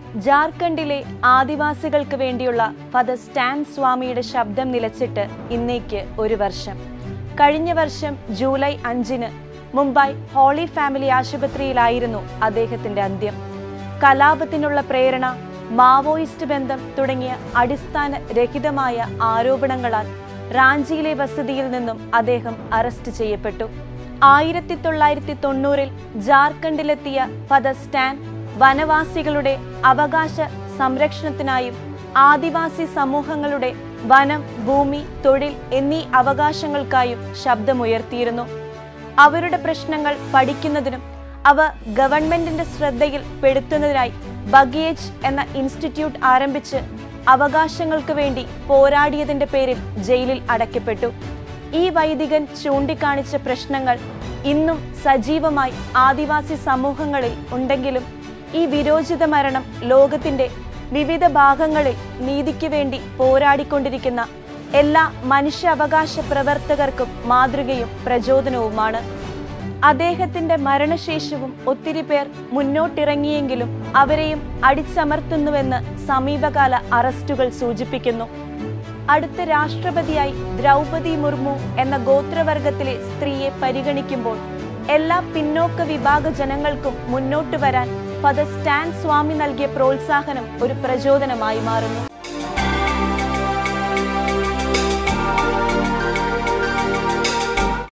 ജാർഖണ്ഡിലെ ആദിവാസികൾക്ക് വേണ്ടിയുള്ള father Stan സ്വാമിയുടെ ശബ്ദം നിലച്ചിട്ട് ഇന്നേക്ക് ഒരു വർഷം കഴിഞ്ഞ വർഷം ജൂലൈ അഞ്ചിന് മുംബൈ ഹോളി ഫാമിലി ആശുപത്രിയിലായിരുന്നു അദ്ദേഹത്തിന്റെ അന്ത്യം കലാപത്തിനുള്ള പ്രേരണ മാവോയിസ്റ്റ് ബന്ധം തുടങ്ങിയ അടിസ്ഥാന രഹിതമായ ആരോപണങ്ങളാൽ റാഞ്ചിയിലെ വസതിയിൽ നിന്നും അദ്ദേഹം അറസ്റ്റ് ചെയ്യപ്പെട്ടു ആയിരത്തി തൊള്ളായിരത്തി തൊണ്ണൂറിൽ ജാർഖണ്ഡിലെത്തിയ ഫദർ സ്റ്റാൻ വനവാസികളുടെ അവകാശ സംരക്ഷണത്തിനായും ആദിവാസി സമൂഹങ്ങളുടെ വനം ഭൂമി തൊഴിൽ എന്നീ അവകാശങ്ങൾക്കായും ശബ്ദമുയർത്തിയിരുന്നു അവരുടെ പ്രശ്നങ്ങൾ പഠിക്കുന്നതിനും അവ ഗവൺമെന്റിന്റെ ശ്രദ്ധയിൽ പെടുത്തുന്നതിനായി ബഗിയേജ് എന്ന ഇൻസ്റ്റിറ്റ്യൂട്ട് ആരംഭിച്ച് അവകാശങ്ങൾക്ക് വേണ്ടി പോരാടിയതിന്റെ പേരിൽ ജയിലിൽ അടയ്ക്കപ്പെട്ടു ഈ വൈദികൻ ചൂണ്ടിക്കാണിച്ച പ്രശ്നങ്ങൾ ഇന്നും സജീവമായി ആദിവാസി സമൂഹങ്ങളിൽ ഉണ്ടെങ്കിലും ഈ വിരോചിത മരണം ലോകത്തിന്റെ വിവിധ ഭാഗങ്ങളിൽ നീതിക്ക് വേണ്ടി പോരാടിക്കൊണ്ടിരിക്കുന്ന എല്ലാ മനുഷ്യാവകാശ പ്രവർത്തകർക്കും മാതൃകയും പ്രചോദനവുമാണ് അദ്ദേഹത്തിന്റെ മരണശേഷവും ഒത്തിരി പേർ മുന്നോട്ടിറങ്ങിയെങ്കിലും അവരെയും അടിച്ചമർത്തുന്നുവെന്ന് സമീപകാല അറസ്റ്റുകൾ സൂചിപ്പിക്കുന്നു അടുത്ത രാഷ്ട്രപതിയായി ദ്രൗപതി മുർമു എന്ന ഗോത്രവർഗത്തിലെ സ്ത്രീയെ പരിഗണിക്കുമ്പോൾ എല്ലാ പിന്നോക്ക വിഭാഗ ജനങ്ങൾക്കും മുന്നോട്ട് വരാൻ ഫദർ സ്റ്റാൻ സ്വാമി നൽകിയ പ്രോത്സാഹനം ഒരു പ്രചോദനമായി മാറുന്നു